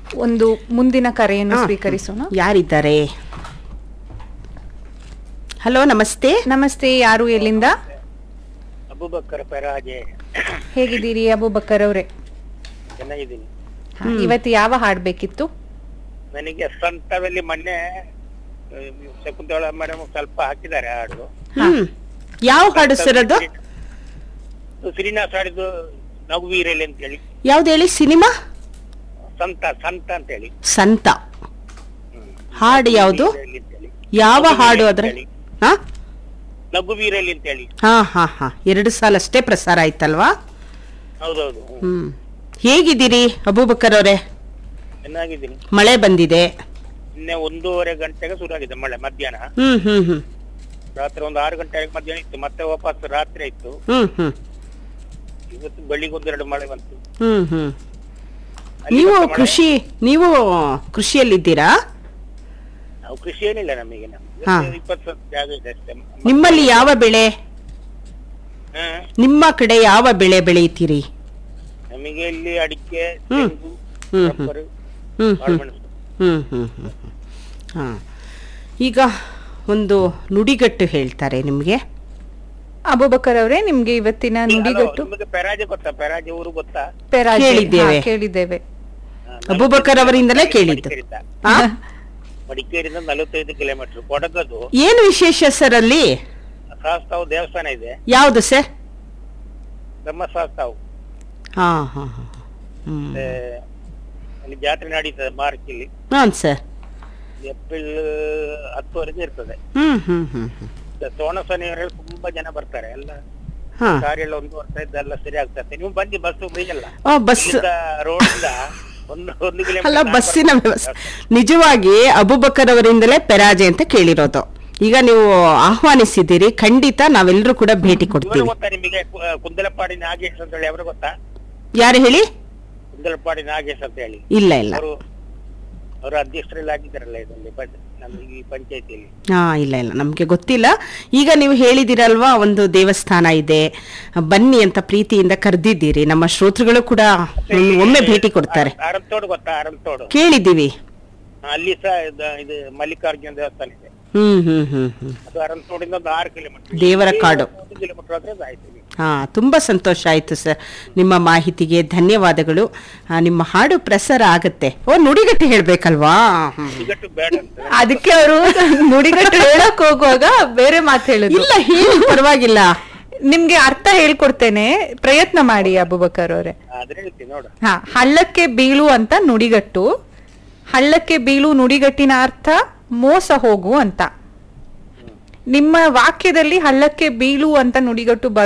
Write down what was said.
ಒಂದು ಮುಂದಿನ ಕರೆಯನ್ನು ಸ್ವೀಕರಿಸೋಣ ಯಾರಿದ್ದಾರೆ ಹಲೋ ನಮಸ್ತೆ ನಮಸ್ತೆ ಯಾರು ಎಲ್ಲಿಂದ ಅಬುಬಕ್ಕರ್ ಪೆರಾಜೆ ಹೇಗಿದ್ದೀರಿ ಅಬೂಬಕ್ಕರ್ ಅವರೇ ಚೆನ್ನಾಗಿದ್ದೀನಿ ಇವತ್ತು ಯಾವ ಹಾಡ್ ಬೇಕಿತ್ತು ನನಗೆ ಸ್ವಂತದಲ್ಲಿ ಮೊನ್ನೆ ಆ, ಶಕುಂತಳ ಮೇಡಮ್ ಸ್ವಲ್ಪ ಹಾಕಿದ್ದಾರೆ ಹಾಡು ಹ್ಮ್ ಯಾವ ಹಾಡು ಸರ್ ಅದು ಶ್ರೀನಿವಾಸ್ ಹಾಡಿದ್ದು ನಗುವೀರಲಿ ಅಂತ ಹೇಳಿ ಯಾವ್ದು ಹೇಳಿ ಸಿನಿಮಾ ಸಂತ ಸಂತ ಅಂತ ಹೇಳಿ ಸಂತ ಹ್ಮ್. ಹಾಡು ಯಾವುದು ವೀರಲಿ ಅಂತ ಹೇಳಿ. ಯಾವ ನಗುವೀರಲಿ ಹಾಡು ಅಂತ ಅದ್ರ ಹೇಳಿ. ಹಾ ನಗುವೀರಲಿ ಅಂತ ಹೇಳಿ ಹಾ ಹಾ ಹಾ ಎರಡು ಸಾಲ ಅಷ್ಟೇ ಪ್ರಸಾರ ಆಯ್ತಲ್ವಾ ಹೌದೌದು ಹ್ಮ್. ಹ್ಮ್ ಹೇಗಿದ್ದೀರಿ ಅಬೂಬಕ್ಕರ್ ಅವರೇ ಚೆನ್ನಾಗಿದ್ದೀನಿ ಮಳೆ ಬಂದಿದೆ ನಿನ್ನೆ ಒಂದೂವರೆ ಗಂಟೆಗೆ ಶುರು ಆಗಿದೆ ಮಳೆ ಮಧ್ಯಾಹ್ನ ಹ್ಮ್ ಹ್ಮ್ ಹ್ಮ್ ರಾತ್ರಿ ಒಂದು ಆರು ಗಂಟೆಗೆ ಮಧ್ಯಾಹ್ನ ಇತ್ತು ಮತ್ತೆ ವಾಪಸ್ ರಾತ್ರಿ ಇತ್ತು ಹ್ಮ್ ಹ್ಮ್ ಇವತ್ತು ಬೆಳಿಗ್ಗೆ ಒಂದೆರಡು ಮಳೆ ಬಂತು ಹ್ಮ್ ಹ್ಮ್ ಅಲ್ಲಿ ನೀವು ಮತ್ತೆ ಮಳೆ? ಕೃಷಿ ನೀವು ಕೃಷಿಯಲ್ಲಿದ್ದೀರಾ ನಾವು ಕೃಷಿ ಏನಿಲ್ಲ ನಮಗೆ ನಮ್ಗೆ ಹಾ. ಇಪ್ಪತ್ತು ಸಾವಿರ ಜಾಗ ಇದೆ ಅಷ್ಟೇ ನಿಮ್ಮಲ್ಲಿ ಯಾವ ಬೆಳೆ ಹಾ. ನಿಮ್ಮ ಕಡೆ ಯಾವ ಬೆಳೆ ಬೆಳೆಯುತ್ತೀರಿ ನಮಗೆ ಇಲ್ಲಿ ಅಡಿಕೆ ಹ್ಮ್. ತೆಂಗು ಹ್ಮ್, ಹ್ಮ್. ರಬ್ಬರು ಹ್ಮ್ ಹ್ಮ್ ಕಾಳುಮೆಣಸು ಹ್ಮ್ ಹ್ಮ್ ಹ್ಮ್ ಹಾ ಈಗ ಒಂದು ನುಡಿಗಟ್ಟು ಹೇಳ್ತಾರೆ ನಿಮಗೆ ಅಬೂಬಕ್ಕರ್ ಅವರೇ ನಿಮ್ಗೆ ಇವತ್ತಿನ ನುಡಿಗಟ್ಟು ನಿಮಗೆ ಪೆರಾಜೆ ಗೊತ್ತಾ ಪೆರಾಜೆ ಊರು ಗೊತ್ತಾ ಪೆರಾಜೆ. ಕೇಳಿದ್ದೇವೆ. ಹಾ, ಕೇಳಿದ್ದೇವೆ ಹಾ, ಅಬೂಬಕರ್ ಅವರಿಂದಲೇ ಕೇಳಿದ್ದು ಮಡಿಕೇರಿಯಿಂದ ಆ? ಮಡಿಕೇರಿಯಿಂದ ನಲವತ್ತೈದು ಕಿಲೋಮೀಟರ್ ಕೊಡಗದು ಏನು ವಿಶೇಷ ಸರ್ ಅಲ್ಲಿ ಶಾಸ್ತಾವ್ ದೇವಸ್ಥಾನ ಇದೆ ಯಾವುದು ಸರ್ ಬ್ರಹ್ಮಶಾಸ್ತಾವ್ ಹಾ ಹಾ ಹಾ ಹ್ಮ್ ಮತ್ತೆ ಅಲ್ಲಿ ಜಾತ್ರೆ ನಡೀತದೆ ಮಾರ್ಚ್ ಇಲ್ಲಿ ಹಾಂ ಸರ್ ಏಪ್ರಿಲ್ ಹತ್ತುವರೆಗೆ ಇರ್ತದೆ ಹ್ಮ್ ಹ್ಮ್ ಹ್ಮ್ ಹ್ಮ್ ಸೋಣ ಶನಿವಾರ ತುಂಬಾ ಜನ ಬರ್ತಾರೆ ಎಲ್ಲ ಹಾ ದಾರಿ ಎಲ್ಲ ಒಂದು ವರ್ಷ ಇದ್ದೆಲ್ಲ ಸರಿ ಆಗ್ತದೆ ನೀವು ಬಂದು ಬಸ್ ಫ್ರೀ ಅಲ್ಲ ಆ, ಬಸ್ ರೋಡ್ ಇಂದ ಒಂದು ಒಂದು ಅಲ್ಲ ಕಿಲೋಮೀಟರ್ ಬಸ್ಸಿನ ವ್ಯವಸ್ಥೆ ನಿಜವಾಗಿ ಅಬುಬಕರ್ ಅವರಿಂದಲೇ ಪೆರಾಜೆ ಅಂತ ಕೇಳಿರೋದು ಈಗ ನೀವು ಆಹ್ವಾನಿಸಿದ್ದೀರಿ ಖಂಡಿತ ನಾವೆಲ್ಲರೂ ಕೂಡ ಭೇಟಿ ಇವರು ಕೊಡ್ತೀವಿ ಗೊತ್ತಾ ನಿಮಗೆ ಕು- ಕುಂದಲಪಾಡಿ ನಾಗೇಶ್ ಅಂತ ಹೇಳಿ ಅವರು ಗೊತ್ತಾ ಯಾರು ಹೇಳಿ ಕುಂದಲಪಾಡಿ ನಾಗೇಶ್ ಅಂತ ಹೇಳಿ ಇಲ್ಲ ಇಲ್ಲ ಅವರು ಅವರು ಅಧ್ಯಕ್ಷರಲ್ಲಿ ಆಗಿದ್ದಾರಲ್ಲ ಇದರಲ್ಲಿ ಪಂಚ- ನಮ್ಮ ಈ ಪಂಚಾಯತಿಯಲ್ಲಿ ಹಾ ಇಲ್ಲ ಇಲ್ಲ ನಮ್ಗೆ ಗೊತ್ತಿಲ್ಲ ಈಗ ನೀವು ಹೇಳಿದಿರಲ್ವಾ ಒಂದು ದೇವಸ್ಥಾನ ಇದೆ ಬನ್ನಿ ಅಂತ ಪ್ರೀತಿಯಿಂದ ಕರೆದಿದ್ದೀರಿ ನಮ್ಮ ಶ್ರೋತೃಗಳು ಕೂಡ ಒಮ್ಮೆ- ಒಮ್ಮೆ ಭೇಟಿ ಕೊಡ್ತಾರೆ ಅರಂತೋಡು ಗೊತ್ತಾ ಅರಂತೋಡು ಕೇಳಿದ್ದೀವಿ ಅಲ್ಲಿ ಸಹ ಇದು- ಇದು ಮಲ್ಲಿಕಾರ್ಜುನ ದೇವಸ್ಥಾನ ಇದೆ ಹ್ಮ್ ಹ್ಮ್ ಹ್ಮ್ ಹ್ಮ್ ಅದು ಅರಂತೋಡಿಂದ ಒಂದು ಆರು ಕಿಲೋಮೀಟರ್ ದೇವರ ಕಾಡು. ಒಂದು ಕಿಲೋಮೀಟರ್ ಆದ್ರೆ ಅದು ಆಯ್ತು ಇಲ್ಲಿ. ಹಾ ತುಂಬಾ ಸಂತೋಷ ಆಯ್ತು ಸರ್ ನಿಮ್ಮ ಮಾಹಿತಿಗೆ ಧನ್ಯವಾದಗಳು ಆ, ನಿಮ್ಮ ಹಾಡು ಪ್ರಸಾರ ಆಗತ್ತೆ ಓ ನುಡಿಗಟ್ಟು ಹೇಳ್ಬೇಕಲ್ವಾ ಹ್ಮ್. ಟಿಕೆಟ್ ಬೇಡ ಅಂತ ಅದಕ್ಕೆ ಅವರು ನುಡಿಗಟ್ಟು ಹೇಳಕ್ ಹೋಗುವಾಗ ಬೇರೆ ಮಾತು ಹೇಳಿದ್ರು ಇಲ್ಲ ಹೇಳಿ ಪರವಾಗಿಲ್ಲ ನಿಮ್ಗೆ ಅರ್ಥ ಹೇಳ್ಕೊಡ್ತೇನೆ ಪ್ರಯತ್ನ ಮಾಡಿ ಅಬೂಬಕ್ಕರ್ ಅವರೇ ಆದ್ರೆ ಹೇಳ್ತೀನಿ ನೋಡು ಹಾ ಹಳ್ಳಕ್ಕೆ ಬೀಳು ಅಂತ ನುಡಿಗಟ್ಟು ಹಳ್ಳಕ್ಕೆ ಬೀಳು ನುಡಿಗಟ್ಟಿನ ಅರ್ಥ ಮೋಸ ಹೋಗು ಅಂತ ನಿಮ್ಮ ವಾಕ್ಯದಲ್ಲಿ ಹಳ್ಳಕ್ಕೆ ಬೀಳು ಅಂತ ನುಡಿಗಟ್ಟು ಬರೋ